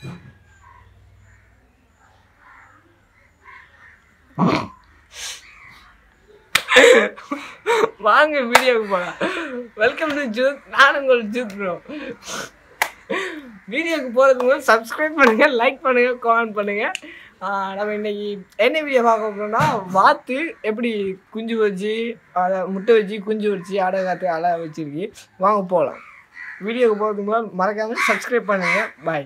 வாங்க வீடியோக்கு போகலாம் வெல்கம் டு ஜூத் நான் உங்கள் ஜூத் ப்ரோ வீடியோக்கு போகிறதுக்கு முன்னாடி சப்ஸ்கிரைப் பண்ணுங்கள் லைக் பண்ணுங்கள் கமெண்ட் பண்ணுங்கள் நம்ம இன்னைக்கு என்ன வீடியோ பார்க்க போகிறோம்னா வாத்து எப்படி குஞ்சு வச்சு அதை முட்டை வச்சு குஞ்சு வச்சு அடை காத்து அலை வச்சிருக்கு வாங்க போகலாம் வீடியோக்கு போகிறதுக்கு முன்னாடி மறக்காமல் சப்ஸ்கிரைப் பண்ணுங்கள் பாய்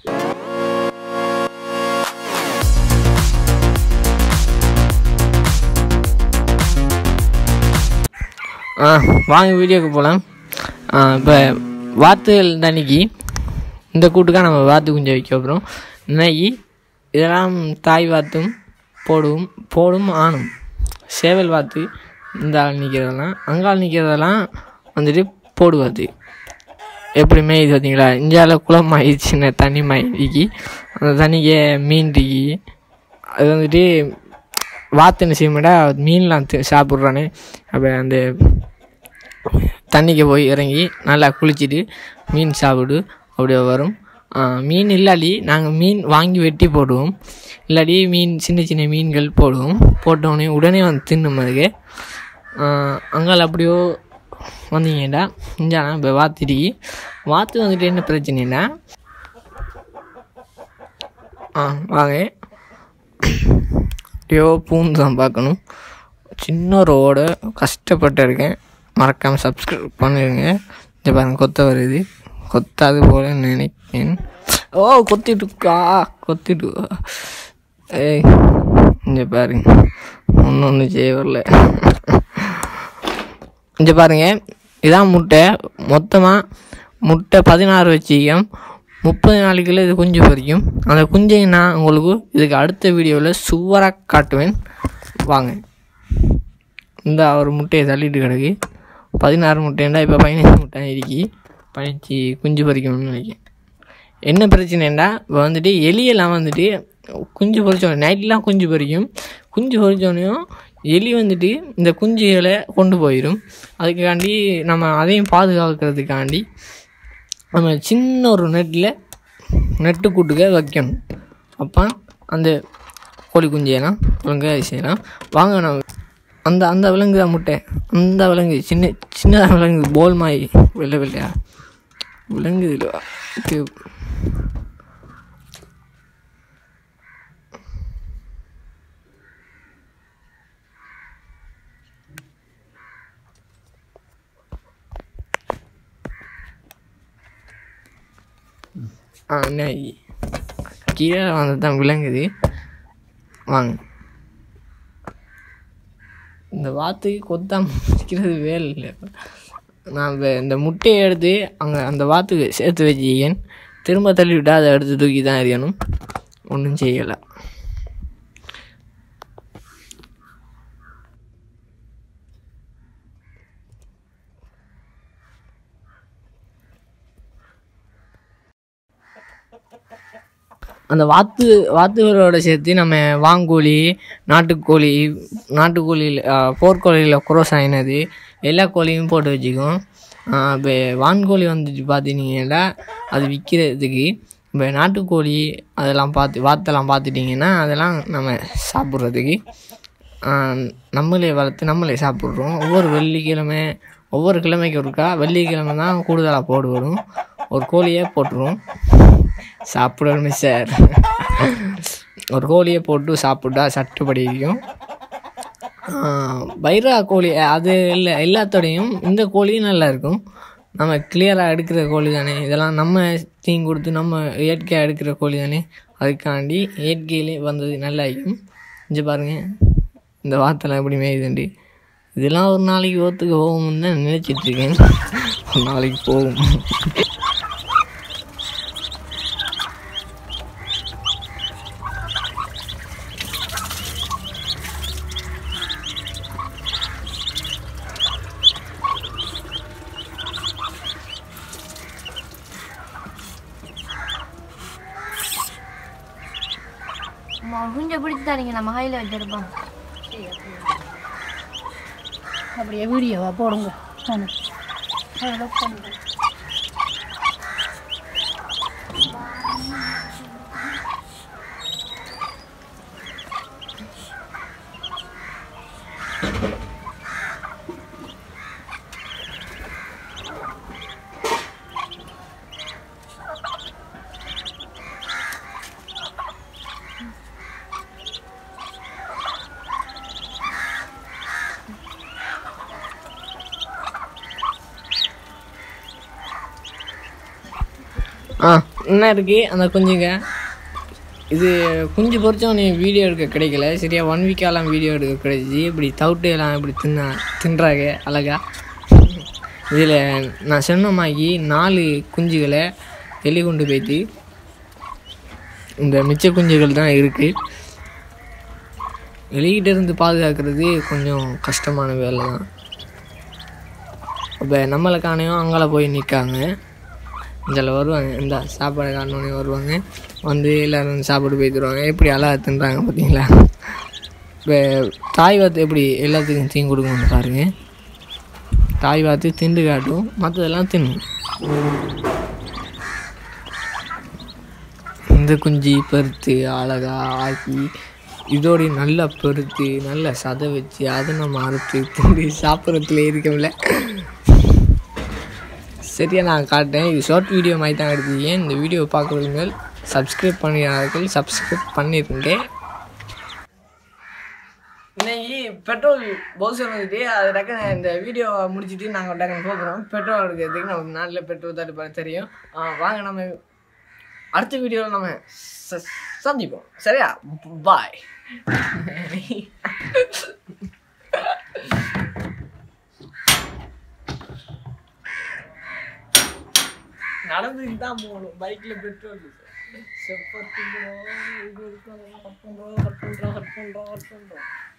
ஆ வாங்க வீடியோக்கு போகலாம் இப்போ வாத்துகள் தண்ணிக்கு இந்த கூட்டுக்காக நம்ம வாத்து குஞ்சை வைக்க போகிறோம் இன்னைக்கு இதெல்லாம் தாய் வாத்தும் போடும் போடும் ஆணும் சேவல் வாத்து இந்த ஆள் நிற்கிறதெல்லாம் அங்காள் நிற்கிறதெல்லாம் வந்துட்டு போடு வாத்து எப்படி மேயுது பார்த்தீங்களா இந்தியாவில் குளம் ஆயிடுச்சுன்னு தண்ணி மாயிடுக்கி அந்த தண்ணிக்கு மீன் இருக்கி அது வந்துட்டு வாத்து என்ன செய்ய மாட்டா மீன்லாம் தி- சாப்பிட்றானே அப்போ அந்த தண்ணிக்கு போய் இறங்கி நல்லா குளிச்சுட்டு மீன் சாப்பிடு அப்படியே வரும் ஆ, மீன் இல்லாடி நாங்கள் மீன் வாங்கி வெட்டி போடுவோம் இல்லாடி மீன் சின்ன சின்ன மீன்கள் போடுவோம் போட்டோடனே உடனே வந்து தின்னும் அதுக்கு அங்கால அப்படியோ வந்தீங்கடா இஞ்சானா இப்போ வாத்துடி வாத்து வந்துட்டு என்ன பிரச்சனைனா ஆ வாங்க எப்படியோ பூந்து தான் பார்க்கணும் சின்ன ரோட கஷ்டப்பட்டு இருக்கேன் மறக்காமல் சப்ஸ்கிரைப் பண்ணிடுங்க இந்த பாருங்க கொத்த வருது கொத்தாது போல நினைக்கிறேன் ஓ கொத்திட்டுக்கா கொத்திட்டு ஏய் இங்கே பாருங்க ஒன்று ஒன்று செய்ய வரல இங்கே பாருங்க இதான் முட்டை மொத்தமாக முட்டை பதினாறு வச்சிக்கம் முப்பது நாளைக்குள்ள இது குஞ்சு பொரிக்கும் அந்த குஞ்சை நான் உங்களுக்கு இதுக்கு அடுத்த வீடியோவில் சுவராக காட்டுவேன் வாங்க இந்த ஒரு முட்டையை தள்ளிட்டு கிடக்கு பதினாறு முட்டைண்டா இப்போ பதினஞ்சு முட்டை இருக்கி பதினஞ்சு குஞ்சு பறிக்கணும்னு நினைக்கிறேன் என்ன பிரச்சனைண்டா இப்போ வந்துட்டு எலியெல்லாம் வந்துட்டு குஞ்சு பொறிச்சோடனே நைட்லாம் குஞ்சு பொறிக்கும் குஞ்சு பொறிச்சோடனையும் எலி வந்துட்டு இந்த குஞ்சுகளை கொண்டு போயிடும் அதுக்காண்டி நம்ம அதையும் பாதுகாக்கிறதுக்காண்டி நம்ம சின்ன ஒரு நெட்டில் நெட்டு கூட்டுக்க வைக்கணும் அப்போ அந்த கோழி குஞ்சையெல்லாம் ஒழுங்காக செய்யலாம் வாங்க நம்ம அந்த அந்த விலங்கு தான் முட்டை அந்த விலங்கு சின்ன சின்னதாக விலங்கு போல் மாய் வெள்ளை வெள்ளையா விலங்கு இதில் இது ஆ என்ன கீழே வந்து தான் விளங்குது வாங்க இந்த வாத்துக்கு கொத்தாம வைக்கிறது வேலை இல்லை நான் இப்ப இந்த முட்டையை எடுத்து அங்கே அந்த வாத்துக்கு சேர்த்து வச்சிக்கேன் திரும்ப தள்ளி விட்டால் அதை எடுத்து தூக்கி தான் எறியணும் ஒன்றும் செய்யலை அந்த வாத்து வாத்துகளோட சேர்த்து நம்ம வாங்கோழி நாட்டுக்கோழி நாட்டுக்கோழியில் போர்க்கோழியில் குரோஸ் ஆகினது எல்லா கோழியும் போட்டு வச்சுக்குவோம் இப்போ வான்கோழி வந்துட்டு பார்த்தீங்கன்னா அது விற்கிறதுக்கு இப்போ நாட்டுக்கோழி அதெல்லாம் பார்த்து வாத்தெல்லாம் பார்த்துட்டிங்கன்னா அதெல்லாம் நம்ம சாப்பிட்றதுக்கு நம்மளே வளர்த்து நம்மளே சாப்பிட்றோம் ஒவ்வொரு வெள்ளிக்கிழமை ஒவ்வொரு கிழமைக்கு ஒருக்கா வெள்ளிக்கிழமை தான் கூடுதலாக போடு வரும் ஒரு கோழியே போட்டுருவோம் சாப்பிடணுமே சார் ஒரு கோழியை போட்டு சாப்பிட்டா சட்டுப்படி இருக்கும் பைரா கோழி அது இல்லை எல்லாத்தோடையும் இந்த கோழியும் நல்லா இருக்கும் நம்ம கிளியராக எடுக்கிற கோழி தானே இதெல்லாம் நம்ம தீங்கு கொடுத்து நம்ம இயற்கையாக எடுக்கிற கோழி தானே அதுக்காண்டி இயற்கையிலே வந்தது நல்லா இருக்கும் இங்கே பாருங்கள் இந்த வார்த்தைலாம் எப்படி மேயுதுண்டு இதெல்லாம் ஒரு நாளைக்கு ஓத்துக்கு போகும்னு தான் நினச்சிட்டு இருக்கேன் ஒரு நாளைக்கு போகும் கொஞ்சம் பிடிச்சி தானீங்க நம்ம கையில் வச்சிருப்போம் அப்படியே வீடியோவா போடுங்க தானே அதெல்லாம் பண்ணுங்க ஆ என்ன இருக்குது அந்த குஞ்சுங்க இது குஞ்சு பொறிச்சவனே வீடியோ எடுக்க கிடைக்கல சரியா ஒன் வீக்காலாம் வீடியோ எடுக்க கிடைச்சி இப்படி தவிட்டு எல்லாம் இப்படி தின்னா தின்றாங்க அழகா இதில் நான் சொன்னமாகி நாலு குஞ்சுகளை வெளி கொண்டு போயிட்டு இந்த மிச்ச குஞ்சுகள் தான் இருக்குது வெளியிட்ட இருந்து பாதுகாக்கிறது கொஞ்சம் கஷ்டமான வேலை தான் இப்போ நம்மளை காணையும் அங்கால போய் நிற்காங்க இதில் வருவாங்க இந்த சாப்பாடு காணோன்னே வருவாங்க வந்து எல்லோரும் வந்து சாப்பிட்டு போய் தருவாங்க எப்படி அழகா தின்றாங்க பார்த்தீங்களா இப்போ தாய் வாத்து எப்படி எல்லாத்துக்கும் தீங்கு கொடுக்கணும்னு பாருங்க தாய் வாத்து திண்டு காட்டும் மற்றதெல்லாம் தின்னும் இந்த குஞ்சு பருத்து அழகா ஆக்கி இதோட நல்லா பருத்து நல்லா சதை வச்சு அதை நம்ம அறுத்து திண்டு சாப்பிட்றதுல இருக்கவில்லை சரியா நான் காட்டேன் இது ஷார்ட் வீடியோ மாதிரி தான் எடுத்தீங்க இந்த வீடியோ பார்க்குறதுக்கு மேல் சப்ஸ்கிரைப் பண்ணியார்கள் சப்ஸ்கிரைப் பண்ணிருங்க இன்னைக்கு பெட்ரோல் பவுசர் வந்துட்டு அது டக்குன்னு இந்த வீடியோ முடிச்சுட்டு நாங்கள் டக்குன்னு போகிறோம் பெட்ரோல் எடுக்கிறதுக்கு நம்ம நாட்டில் பெட்ரோல் தடுப்பாரு தெரியும் ஆ, வாங்க நம்ம அடுத்த வீடியோவில் நம்ம ச- சந்திப்போம் சரியா பாய் நடந்துட்டு தான் போகணும் பைக்கில் பெட்ரோல் செப்பத்துக்கு கட் பண்ணுறோம் கட் பண்ணுறோம் கட் பண்ணுறோம் கட் பண்ணுறோம்